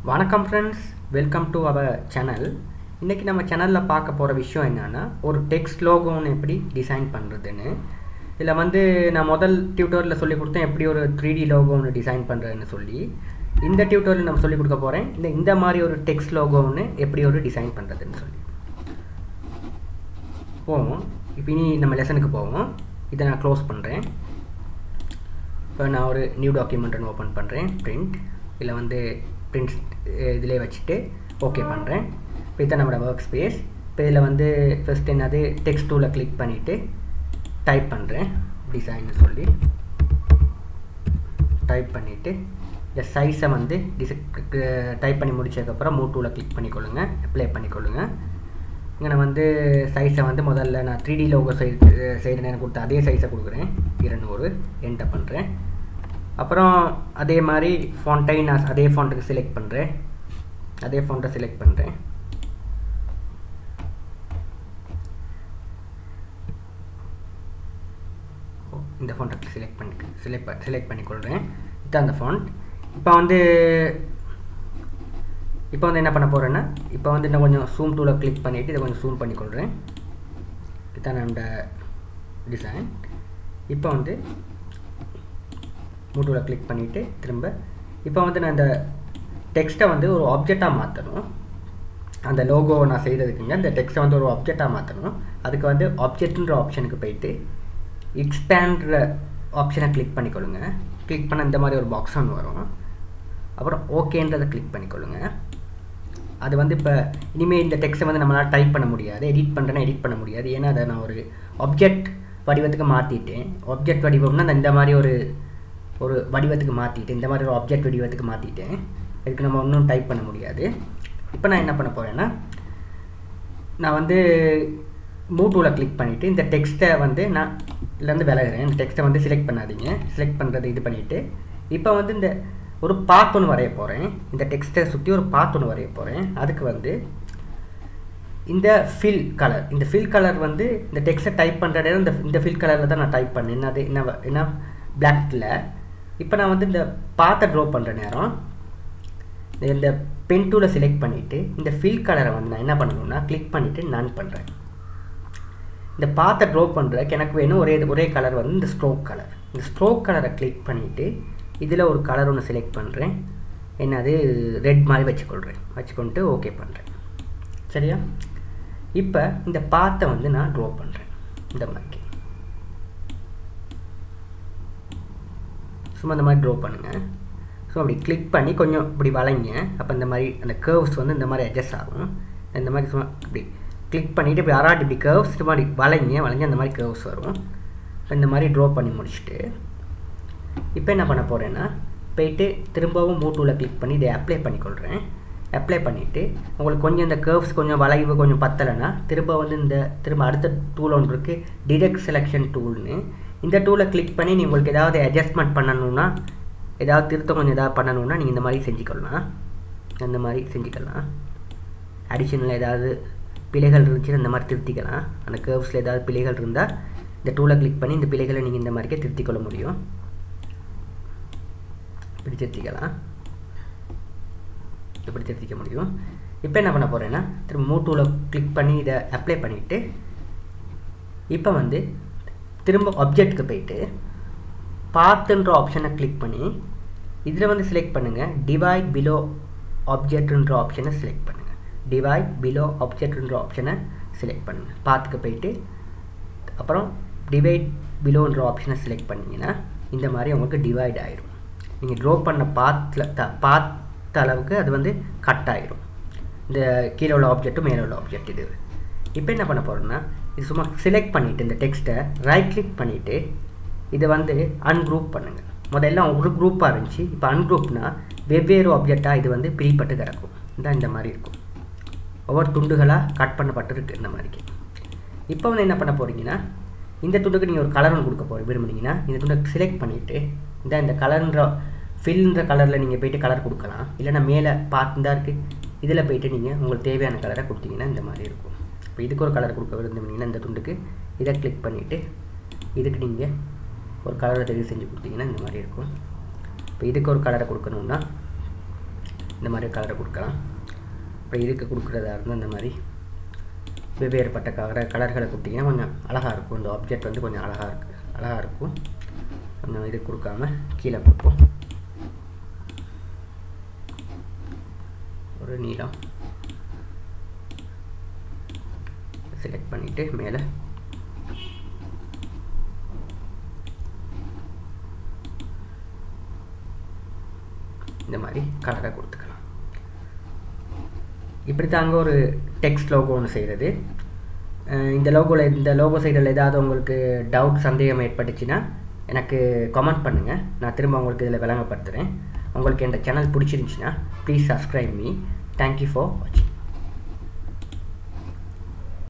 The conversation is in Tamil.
வணக்கம் friends welcome to our channel இன்றைக்கி நம்ம சேனலில் பார்க்க போகிற விஷயம் என்னென்னா ஒரு டெக்ஸ்ட் லோகோன்னு எப்படி டிசைன் பண்ணுறதுன்னு இதில் வந்து நான் முதல் டியூட்டோரியில் சொல்லி கொடுத்தேன் எப்படி ஒரு த்ரீ டி லோகோன்னு டிசைன் பண்ணுறதுன்னு சொல்லி இந்த டியூட்டோரியில் நம்ம சொல்லி கொடுக்க போகிறேன் இந்த இந்த மாதிரி ஒரு டெக்ஸ்ட் லோகோன்னு எப்படி ஒரு டிசைன் பண்ணுறதுன்னு சொல்லி போவோம் இப்போ இனி நம்ம லெசனுக்கு போவோம் இதை நான் க்ளோஸ் பண்ணுறேன் இப்போ நான் ஒரு நியூ டாக்குமெண்ட்னு ஓப்பன் பண்ணுறேன் பிரிண்ட் இதில் வந்து பிரிண்ட் இதிலே வச்சுட்டு ஓகே பண்ணுறேன் இப்போ இதான் நம்மளோட ஒர்க் ஸ்பேஸ் இப்போ இதில் வந்து ஃபஸ்ட் என்னது டெக்ஸ்ட் டூவில் கிளிக் பண்ணிவிட்டு டைப் பண்ணுறேன் டிசைன்னு சொல்லி டைப் பண்ணிவிட்டு இந்த சைஸை வந்து டிசை டைப் பண்ணி முடிச்சதுக்கப்புறம் மூ டூவில் கிளிக் பண்ணிக்கொள்ளுங்க அப்ளை பண்ணிக்கொள்ளுங்க இங்கே நான் வந்து சைஸை வந்து முதல்ல நான் த்ரீ டி லோகோ சைஸ் செய்கிற நேரம் கொடுத்த அதே சைஸை கொடுக்குறேன் இருநூறு என்டர் பண்ணுறேன் அப்புறம் அதே மாதிரி ஃபாண்ட்டை நான் அதே ஃபாண்ட்டுக்கு செலக்ட் பண்ணுறேன் அதே ஃபாண்ட்டை செலக்ட் பண்ணுறேன் இந்த ஃபாண்ட்டை செலக்ட் பண்ணி செலக்ட் செலக்ட் பண்ணிக்கொள்கிறேன் இதுதான் அந்த ஃபாண்ட் இப்போ வந்து இப்போ வந்து என்ன பண்ண போகிறேன்னா இப்போ வந்து நான் கொஞ்சம் ஜூம் டூவில் கிளிக் பண்ணிவிட்டு இதை கொஞ்சம் ஜூம் பண்ணிக்கொள்கிறேன் இதுதான் நம்மளோட டிசைன் இப்போ வந்து மூட்டூவில் கிளிக் பண்ணிவிட்டு திரும்ப இப்போ வந்து நான் இந்த டெக்ஸ்ட்டை வந்து ஒரு ஆப்ஜெக்டாக மாற்றணும் அந்த லோகோவை நான் செய்கிறதுக்குங்க அந்த டெக்ஸ்ட்டை வந்து ஒரு ஆப்ஜெக்டாக மாற்றணும் அதுக்கு வந்து ஆப்ஜெக்ட்ன்ற ஆப்ஷனுக்கு போயிட்டு எக்ஸ்பேண்ட்ற ஆப்ஷனை கிளிக் பண்ணிக்கொள்ளுங்க கிளிக் பண்ண இந்த மாதிரி ஒரு பாக்ஸ் ஒன்று வரும் அப்புறம் ஓகேன்றதை கிளிக் பண்ணிக்கொள்ளுங்க அது வந்து இப்போ இனிமேல் இந்த டெக்ஸ்ட்டை வந்து நம்மளால் டைப் பண்ண முடியாது எடிட் பண்ணுறேன்னா எடிட் பண்ண முடியாது ஏன்னா அதை நான் ஒரு ஆப்ஜெக்ட் வடிவத்துக்கு மாற்றிட்டேன் ஆப்ஜெக்ட் வடிவம்னா இந்த மாதிரி ஒரு ஒரு வடிவத்துக்கு மாற்றிட்டேன் இந்த மாதிரி ஒரு ஆப்ஜெக்ட் வடிவத்துக்கு மாற்றிட்டேன் இதுக்கு நம்ம ஒன்றும் டைப் பண்ண முடியாது இப்போ நான் என்ன பண்ண போகிறேன்னா நான் வந்து மூட்டூவில் கிளிக் பண்ணிவிட்டு இந்த டெக்ஸ்ட்டை வந்து நான் இதுலேருந்து விலகிறேன் இந்த டெக்ஸ்ட்டை வந்து செலக்ட் பண்ணாதீங்க செலக்ட் பண்ணுறது இது பண்ணிவிட்டு இப்போ வந்து இந்த ஒரு பாத் ஒன்று வரைய போகிறேன் இந்த டெக்ஸ்ட்டை சுற்றி ஒரு பாத் ஒன்று வரைய போகிறேன் அதுக்கு வந்து இந்த ஃபில் கலர் இந்த ஃபில் கலர் வந்து இந்த டெக்ஸ்ட்டை டைப் பண்ணுற நேரம் இந்த இந்த ஃபில் கலரில் தான் நான் டைப் பண்ணேன் என்னது என்ன என்ன பிளாக்கில் இப்போ நான் வந்து இந்த பாத்தை ட்ரா பண்ணுற நேரம் இந்த பென் டூவில் செலக்ட் பண்ணிவிட்டு இந்த ஃபில் கலரை வந்து நான் என்ன பண்ணணும்னா கிளிக் பண்ணிவிட்டு நான் பண்ணுறேன் இந்த பாத்தை ட்ரா பண்ணுறக்கு எனக்கு வேணும் ஒரே ஒரே கலர் வந்து இந்த ஸ்ட்ரோக் கலர் இந்த ஸ்ட்ரோக் கலரை கிளிக் பண்ணிவிட்டு இதில் ஒரு கலர் ஒன்று செலக்ட் பண்ணுறேன் என்னது ரெட் மாதிரி வச்சுக்கொள்கிறேன் வச்சுக்கொண்டு ஓகே பண்ணுறேன் சரியா இப்போ இந்த பாத்தை வந்து நான் ட்ரா பண்ணுறேன் இந்த மாதிரி சும்மா இந்த மாதிரி ட்ரா பண்ணுங்கள் ஸோ அப்படி கிளிக் பண்ணி கொஞ்சம் இப்படி வளைங்க அப்போ இந்த மாதிரி அந்த கேர்வ்ஸ் வந்து இந்த மாதிரி அட்ஜஸ்ட் ஆகும் இந்த மாதிரி சும்மா இப்படி கிளிக் பண்ணிவிட்டு இப்படி அராட்டி இப்படி கேர்வ்ஸ் இந்த மாதிரி வளைங்க வளைஞ்சு அந்த மாதிரி கேர்வ்ஸ் வரும் இந்த மாதிரி ட்ரா பண்ணி முடிச்சுட்டு இப்போ என்ன பண்ண போகிறேன்னா போயிட்டு திரும்பவும் மூட்டூவில் கிளிக் பண்ணி இதை அப்ளை பண்ணிக்கொள்கிறேன் அப்ளை பண்ணிவிட்டு உங்களுக்கு கொஞ்சம் இந்த கேர்வ்ஸ் கொஞ்சம் வளைவு கொஞ்சம் பத்தலைன்னா திரும்ப வந்து இந்த திரும்ப அடுத்த டூல் ஒன்று இருக்குது டிரெக்ட் செலெக்ஷன் டூல்னு இந்த டூலை கிளிக் பண்ணி நீங்கள் உங்களுக்கு ஏதாவது அட்ஜஸ்ட்மெண்ட் பண்ணணுன்னா ஏதாவது திருத்தம் கொஞ்சம் ஏதாவது பண்ணணுன்னா நீங்கள் இந்த மாதிரி செஞ்சுக்கலாம் அந்த மாதிரி செஞ்சுக்கலாம் அடிஷனல் ஏதாவது பிழைகள் இருந்துச்சுன்னா இந்த மாதிரி திருத்திக்கலாம் அந்த கேர்வ்ஸில் ஏதாவது பிழைகள் இருந்தால் இந்த டூலை கிளிக் பண்ணி இந்த பிழைகளை நீங்கள் இந்த மாதிரிக்கே திருத்திக்கொள்ள முடியும் இப்படி திருத்திக்கலாம் இப்படி திருத்திக்க முடியும் இப்போ என்ன பண்ண போகிறேன்னா திரும்ப மூ டூவில் கிளிக் பண்ணி இதை அப்ளை பண்ணிவிட்டு இப்போ வந்து திரும்ப ஆப்ஜெக்ட்டுக்கு போயிட்டு பாத்துன்ற ஆப்ஷனை கிளிக் பண்ணி இதில் வந்து செலக்ட் பண்ணுங்கள் டிவைட் பிலோ ஆப்ஜெக்ட்ன்ற ஆப்ஷனை செலக்ட் பண்ணுங்கள் டிவைட் பிலோ ஆப்ஜெக்ட்ன்ற ஆப்ஷனை செலக்ட் பண்ணுங்கள் பாத்துக்கு போயிட்டு அப்புறம் டிவைட் பிலோன்ற ஆப்ஷனை செலக்ட் பண்ணிங்கன்னா இந்த மாதிரி உங்களுக்கு டிவைட் ஆயிரும் நீங்கள் ட்ரா பண்ண பாத்தில் த பார்த்த அளவுக்கு அது வந்து கட் ஆயிரும் இந்த கீழே உள்ள ஆப்ஜெக்ட்டும் மேலே உள்ள ஆப்ஜெக்ட் இது இப்போ என்ன பண்ண போகிறோன்னா இது சும்மா செலக்ட் பண்ணிவிட்டு இந்த டெக்ஸ்ட்டை ரைட் கிளிக் பண்ணிவிட்டு இதை வந்து அன்குரூப் பண்ணுங்கள் முதல்ல ஒரு குரூப்பாக இருந்துச்சு இப்போ அன்குரூப்னா வெவ்வேறு ஆப்ஜெக்டாக இது வந்து பிரிப்பட்டு கிடக்கும் இந்த இந்த மாதிரி இருக்கும் ஒவ்வொரு துண்டுகளாக கட் பண்ணப்பட்டு இருக்குது இந்த மாதிரிக்கு இப்போ வந்து என்ன பண்ண போகிறீங்கன்னா இந்த துண்டுக்கு நீங்கள் ஒரு கலர் ஒன்று கொடுக்க போகிற விரும்புனீங்கன்னா இந்த துண்டை செலக்ட் பண்ணிவிட்டு இந்த இந்த கலர்ன்ற ஃபில்ன்ற கலரில் நீங்கள் போயிட்டு கலர் கொடுக்கலாம் இல்லைனா மேலே பார்த்து தான் இருக்குது இதில் போயிட்டு நீங்கள் உங்களுக்கு தேவையான கலரை கொடுத்தீங்கன்னா இந்த மாதிரி இருக்கும் இப்போ இதுக்கு ஒரு கலர் கொடுக்க விரும்புனீங்கன்னா இந்த துண்டுக்கு இதை கிளிக் பண்ணிவிட்டு இதுக்கு நீங்கள் ஒரு கலரை தெரிவு செஞ்சு கொடுத்தீங்கன்னா இந்த மாதிரி இருக்கும் இப்போ இதுக்கு ஒரு கலரை கொடுக்கணுன்னா இந்த மாதிரி கலரை கொடுக்கலாம் இப்போ இதுக்கு கொடுக்குறதா இருந்தால் இந்த மாதிரி வெவ்வேறுபட்ட கலர் கலர்களை கொடுத்தீங்கன்னா கொஞ்சம் அழகாக இருக்கும் இந்த ஆப்ஜெக்ட் வந்து கொஞ்சம் அழகாக இருக்குது அழகாக இருக்கும் கொஞ்சம் இது கொடுக்காம கீழே கொடுப்போம் ஒரு நீளம் செலக்ட் பண்ணிவிட்டு மேலே இந்த மாதிரி கலரை கொடுத்துக்கலாம் இப்படி தாங்க ஒரு டெக்ஸ்ட் லோகோ ஒன்று செய்கிறது இந்த லோகோவில் இந்த லோகோ சைடில் ஏதாவது உங்களுக்கு டவுட் சந்தேகம் ஏற்பட்டுச்சுன்னா எனக்கு கமெண்ட் பண்ணுங்கள் நான் திரும்ப உங்களுக்கு இதில் விளங்கப்படுத்துகிறேன் உங்களுக்கு இந்த சேனல் பிடிச்சிருந்துச்சின்னா please subscribe me thank you for வாட்சிங்